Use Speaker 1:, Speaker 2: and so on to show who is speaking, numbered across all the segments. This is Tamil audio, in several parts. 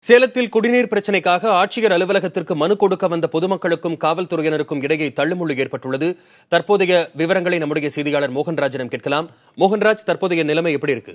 Speaker 1: சேலத்தில் குடிநீர் பிரச்சினைக்காக ஆட்சியர் அலுவலகத்திற்கு மனு கொடுக்க வந்த பொதுமக்களுக்கும் காவல்துறையினருக்கும் இடையே தள்ளுமுள்ளு ஏற்பட்டுள்ளது தற்போதைய விவரங்களை நம்முடைய செய்தியாளர் மோகன்ராஜிடம் கேட்கலாம் மோகன்ராஜ் தற்போதைய நிலைமை எப்படி இருக்கு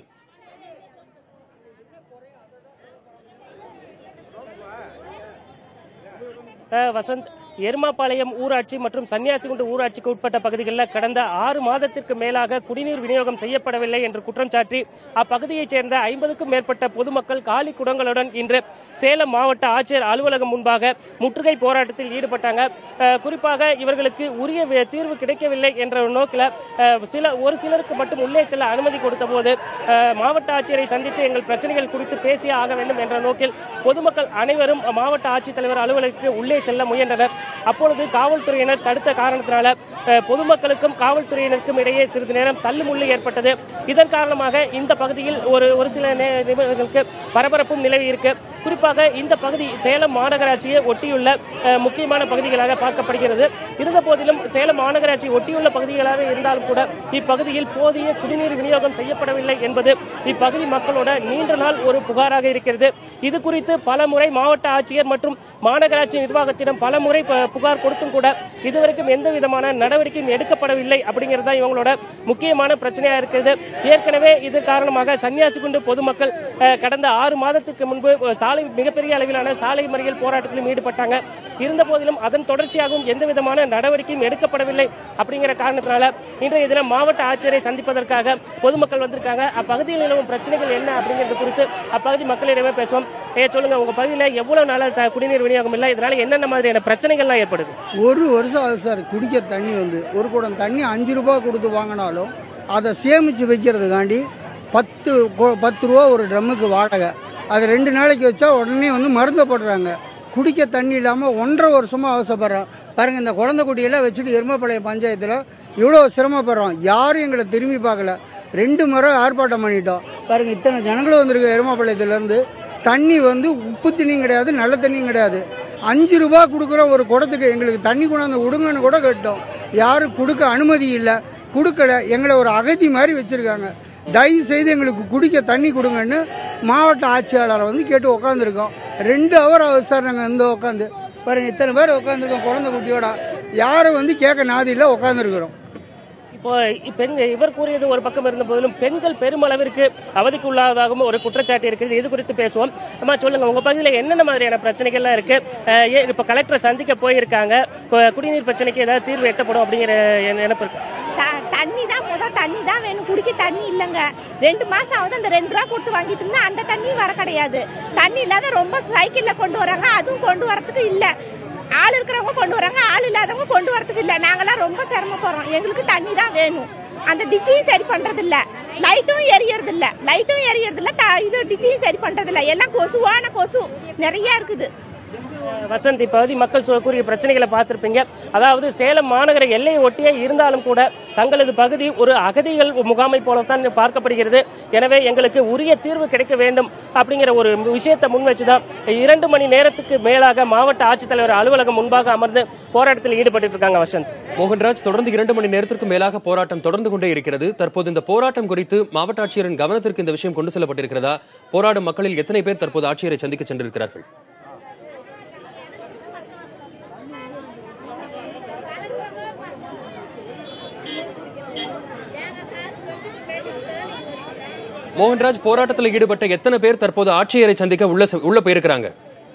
Speaker 2: அஹ் வசந்த் எருமாபாளையம் ஊராட்சி மற்றும் சன்னியாசிகுண்டு ஊராட்சிக்கு உட்பட்ட பகுதிகளில் கடந்த ஆறு மாதத்திற்கு மேலாக குடிநீர் விநியோகம் செய்யப்படவில்லை என்று குற்றம் சாட்டி அப்பகுதியைச் சேர்ந்த ஐம்பதுக்கும் மேற்பட்ட பொதுமக்கள் காலி குடங்களுடன் இன்று சேலம் மாவட்ட ஆட்சியர் அலுவலகம் முன்பாக முற்றுகை போராட்டத்தில் ஈடுபட்டாங்க அஹ் குறிப்பாக இவர்களுக்கு உரிய வே- தீர்வு கிடைக்கவில்லை என்ற ஒரு நோக்கில் அஹ் சில ஒரு சிலருக்கு மட்டும் உள்ளே செல்ல அனுமதி கொடுத்த போது அஹ் மாவட்ட ஆட்சியரை சந்தித்து எங்கள் பிரச்சனைகள் குறித்து பேசியே ஆக வேண்டும் என்ற நோக்கில் பொதுமக்கள் அனைவரும் மாவட்ட ஆட்சித்தலைவர் அலுவலகத்துக்கு உள்ளே செல்ல முயன்றனர் அப்பொழுது காவல்துறையினர் தடுத்த காரணத்தினால அஹ், பொதுமக்களுக்கும் காவல்துறையினருக்கும் இடையே சிறிது நேரம் தள்ளுமுள்ளு ஏற்பட்டது இதன் காரணமாக இந்த பகுதியில் ஒரு ஒரு சில நே- நிமிடங்களுக்கு பரபரப்பும் நிலவி இருக்கு குறிப்பாக இந்த பகுதி சேலம் மாநகராட்சியை ஒட்டியுள்ள அஹ், முக்கியமான பகுதிகளாக பார்க்கப்படுகிறது இருந்த போதிலும் சேலம் மாநகராட்சி ஒட்டியுள்ள பகுதிகளாக இருந்தாலும் கூட இப்பகுதியில் போதிய குடிநீர் விநியோகம் செய்யப்படவில்லை என்பது இப்பகுதி மக்களோட நீண்ட நாள் ஒரு புகாராக இருக்கிறது இது குறித்து பல முறை மாவட்ட ஆட்சியர் மற்றும் மாநகராட்சி நிர்வாகத்திடம் பல முறை ப- புகார் கொடுத்தும் கூட இதுவரைக்கும் எந்த விதமான நடவடிக்கையும் எடுக்கப்படவில்லை அப்படிங்கிறது தான் இவங்களோட முக்கியமான பிரச்சனையா இருக்கிறது ஏற்கனவே இது காரணமாக சன்னியாசிகுண்டு பொதுமக்கள் அஹ், கடந்த ஆறு மாதத்துக்கு முன்பு அஹ், சாலை மிகப்பெரிய அளவிலான சாலை மறியல் போராட்டத்திலும் ஈடுபட்டாங்க இருந்த போதிலும் அதன் தொடர்ச்சியாகவும் எந்த விதமான நடவடிக்கையும் எடுக்கப்படவில்லை அப்படிங்கிற காரணத்தினால இன்றைய தினம் மாவட்ட ஆட்சியரை சந்திப்பதற்காக பொதுமக்கள் வந்திருக்காங்க அப்பகுதியில் நிலவும் பிரச்சனைகள் என்ன அப்படிங்கிறது குறித்து அப்பகுதி மக்களிடமே பேசுவோம் ஏ சொல்லுங்க உங்க பகுதியில் எவ்வளவு நாளா த- குடிநீர் விநியோகம் இல்லை இதனால என்னென்ன மாதிரியான பிரச்சனைகள்லாம் ஏற்படுது
Speaker 3: ஒரு வருஷம் ஆகுது சார் குடிக்க தண்ணி வந்து ஒரு குடம் தண்ணி அஞ்சு ரூபா கொடுத்து வாங்கினாலும் அதை சேமித்து வைக்கிறதுக்காண்டி பத்து கொ- பத்து ரூபா ஒரு ட்ரம்முக்கு வாடகை அது ரெண்டு நாளைக்கு வச்சா உடனே வந்து மருந்த போடுறாங்க குடிக்க தண்ணி இல்லாமல் ஒன்றரை வருஷமாக அவசரப்படுறோம் பாருங்க இந்த குழந்தை குட்டியெல்லாம் வச்சுட்டு எருமப்பாளையம் பஞ்சாயத்தில் இவ்வளோ சிரமப்படுறோம் யாரும் எங்களை திரும்பி பார்க்கல ரெண்டு முறை ஆர்ப்பாட்டம் பண்ணிட்டோம் பாருங்க இத்தனை ஜனங்களும் வந்திருக்கு எருமப்பாளையத்துலேருந்து தண்ணி வந்து உப்பு தண்ணியும் கிடையாது நல்ல தண்ணியும் கிடையாது அஞ்சு ரூபா கொடுக்குற ஒரு குடத்துக்கு எங்களுக்கு தண்ணி கொண்டாந்து விடுங்கன்னு கூட கேட்டோம் யாரும் கொடுக்க அனுமதி இல்லை கொடுக்கல எங்களை ஒரு அகதி மாதிரி வச்சிருக்காங்க தயவு செய்து எங்களுக்கு குடிக்க தண்ணி கொடுங்கன்னு மாவட்ட ஆட்சியாளரை வந்து கேட்டு உட்காந்துருக்கோம் ரெண்டு ஹவர் ஆகுது சார் நாங்கள் இந்த உட்காந்து பாருங்க இத்தனை பேர் உட்காந்துருக்கோம் குழந்தை குட்டியோட யாரும் வந்து கேட்க நாதியில் உட்காந்துருக்குறோம்
Speaker 2: இப்போ பெண் இவர் கூறியது ஒரு பக்கம் இருந்த போதிலும் பெண்கள் பெருமளவிற்கு அவதிக்கு உள்ளாததாகவும் ஒரு குற்றச்சாட்டு இருக்குது இது குறித்து பேசுவோம் அம்மா சொல்லுங்க உங்க பகுதியில் என்னென்ன மாதிரியான பிரச்சனைகள்லாம் இருக்கு அஹ் ஏன் இப்ப கலெக்டரை சந்திக்க போயிருக்காங்க கு- குடிநீர் பிரச்சனைக்கு ஏதாவது தீர்வு எட்டப்படும் அப்படிங்கிற எண்ண- நினைப்பு இருக்கு
Speaker 4: த- தண்ணி தான் முதல் தண்ணி தான் வேணும் குடிக்க தண்ணி இல்லைங்க ரெண்டு மாசம் ஆகுது அந்த ரெண்டு ரூபா கொடுத்து வாங்கிட்டு இருந்தா அந்த தண்ணியும் வர கிடையாது தண்ணி இல்லாத ரொம்ப சைக்கிள்ல கொண்டு வராங்க அதுவும் கொண்டு வரதுக்கு இல்ல ஆள் இருக்கிறவங்க கொண்டு வராங்க ஆள் இல்லாதவங்க கொண்டு வரதுக்கு இல்ல நாங்கெல்லாம் ரொம்ப சிரமப்படுறோம் எங்களுக்கு தண்ணி தான் வேணும் அந்த டிச்சையும் சரி பண்றது இல்ல லைட்டும் எரியறது இல்ல லைட்டும் எரியறது இல்ல த- இது டிச்சையும் சரி பண்றது இல்ல எல்லாம் கொசுவான கொசு நிறைய இருக்குது
Speaker 2: அஹ் வசந்த் இப்பகுதி மக்கள் சொ- கூறிய பிரச்சனைகளை பார்த்திருப்பீங்க அதாவது சேலம் மாநகர எல்லையை ஒட்டியே இருந்தாலும் கூட தங்களது பகுதி ஒரு அகதிகள் முகாமை போலத்தான் பார்க்கப்படுகிறது எனவே எங்களுக்கு உரிய தீர்வு கிடைக்க வேண்டும் அப்படிங்கிற ஒரு விஷயத்தை முன் வச்சுதான் இரண்டு மணி நேரத்துக்கு மேலாக மாவட்ட ஆட்சித்தலைவர் அலுவலகம் முன்பாக அமர்ந்து போராட்டத்தில் ஈடுபட்டு இருக்காங்க வசந்த்
Speaker 1: மோகன்ராஜ் தொடர்ந்து இரண்டு மணி நேரத்திற்கு மேலாக போராட்டம் தொடர்ந்து கொண்டே இருக்கிறது தற்போது இந்த போராட்டம் குறித்து மாவட்ட ஆட்சியரின் கவனத்திற்கு இந்த விஷயம் கொண்டு செல்லப்பட்டிருக்கிறதா போராடும் மக்களில் எத்தனை பேர் தற்போது ஆட்சியரை சந்திக்க சென்றிருக்கிறார்கள் மோகன்ராஜ் போராட்டத்தில் ஈடுபட்ட எத்தனை பேர் தற்போது ஆட்சியரை சந்திக்க உள்ள உள்ள போயிருக்கிறாங்க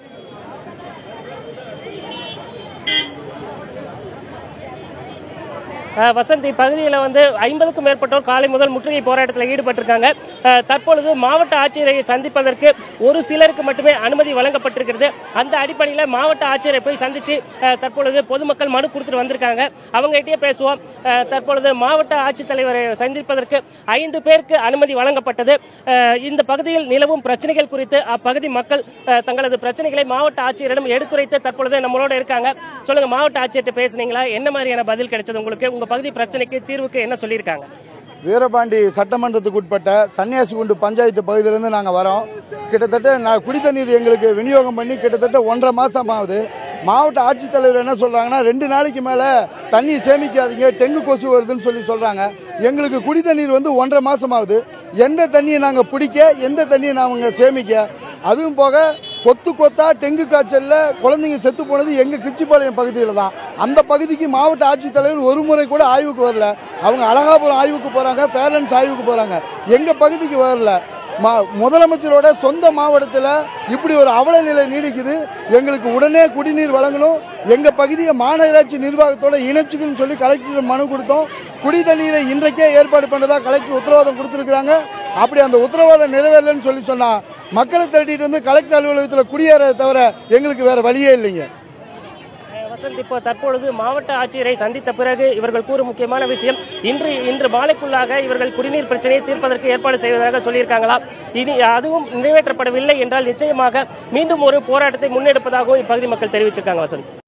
Speaker 2: அஹ் வசந்த் இப்பகுதியில் வந்து ஐம்பதுக்கும் மேற்பட்டோர் காலை முதல் முற்றுகை போராட்டத்தில் ஈடுபட்டிருக்காங்க அஹ் தற்பொழுது மாவட்ட ஆட்சியரை சந்திப்பதற்கு ஒரு சிலருக்கு மட்டுமே அனுமதி வழங்கப்பட்டிருக்கிறது அந்த அடிப்படையில் மாவட்ட ஆட்சியரை போய் சந்திச்சு அஹ் தற்பொழுது பொதுமக்கள் மனு கொடுத்துட்டு வந்திருக்காங்க அவங்க கிட்டயே பேசுவோம் அஹ் தற்பொழுது மாவட்ட ஆட்சித்தலைவரை சந்திப்பதற்கு ஐந்து பேருக்கு அனுமதி வழங்கப்பட்டது அஹ் இந்த பகுதியில் நிலவும் பிரச்சனைகள் குறித்து அப்பகுதி மக்கள் அஹ் தங்களது பிரச்சனைகளை மாவட்ட ஆட்சியரிடம் எடுத்துரைத்து தற்பொழுது நம்மளோட இருக்காங்க சொல்லுங்க மாவட்ட ஆட்சியர்கிட்ட பேசுனீங்களா என்ன மாதிரியான பதில் கிடைச்சது உங்களுக்கு உங்க பகுதி பிரச்சனைக்கு தீர்வுக்கு என்ன சொல்லியிருக்காங்க
Speaker 5: வீரபாண்டி சட்டமன்றத்துக்கு உட்பட்ட சன்னியாசிகுண்டு பஞ்சாயத்து பகுதியிலேருந்து நாங்கள் வரோம் கிட்டத்தட்ட நான் குடி தண்ணீர் எங்களுக்கு விநியோகம் பண்ணி கிட்டத்தட்ட ஒன்றரை மாதம் ஆகுது மாவட்ட ஆட்சித்தலைவர் என்ன சொல்கிறாங்கன்னா ரெண்டு நாளைக்கு மேலே தண்ணி சேமிக்காதீங்க டெங்கு கொசு வருதுன்னு சொல்லி சொல்கிறாங்க எங்களுக்கு குடி தண்ணீர் வந்து ஒன்றரை மாதம் ஆகுது எந்த தண்ணியை நாங்கள் பிடிக்க எந்த தண்ணியை நாங்கள் சேமிக்க அதுவும் போக கொத்து கொத்தா டெங்கு காய்ச்சல்ல குழந்தைங்க செத்து போனது எங்க கிச்சிபாளையம் பகுதியில் தான் அந்த பகுதிக்கு மாவட்ட ஆட்சித்தலைவர் ஒரு முறை கூட ஆய்வுக்கு வரல அவங்க அழகாபுரம் ஆய்வுக்கு போறாங்க பேரண்ட்ஸ் ஆய்வுக்கு போறாங்க எங்க பகுதிக்கு வரல மா- முதலமைச்சரோட சொந்த மாவட்டத்தில் இப்படி ஒரு அவல நிலை நீடிக்குது எங்களுக்கு உடனே குடிநீர் வழங்கணும் எங்க பகுதியை மாநகராட்சி நிர்வாகத்தோட இணைச்சுக்குன்னு சொல்லி கலெக்டர் மனு கொடுத்தோம் குடி தண்ணீரை இன்றைக்கே ஏற்பாடு பண்ணதா கலெக்டர் உத்தரவாதம் கொடுத்துருக்காங்க அப்படி அந்த உத்தரவாதம் நிறைவேறலன்னு சொல்லி சொன்னா மக்களை திரட்டிட்டு வந்து கலெக்டர் அலுவலகத்தில் குடியேறதை தவிர எங்களுக்கு வேற வழியே இல்லைங்க
Speaker 2: வசந்த் இப்போ தற்பொழுது மாவட்ட ஆட்சியரை சந்தித்த பிறகு இவர்கள் கூறும் முக்கியமான விஷயம் இன்று இன்று மாலைக்குள்ளாக இவர்கள் குடிநீர் பிரச்சனையை தீர்ப்பதற்கு ஏற்பாடு செய்வதாக சொல்லியிருக்காங்களா இனி அதுவும் நிறைவேற்றப்படவில்லை என்றால் நிச்சயமாக மீண்டும் ஒரு போராட்டத்தை முன்னெடுப்பதாகவும் இப்பகுதி மக்கள் தெரிவிச்சிருக்காங்க வசந்த்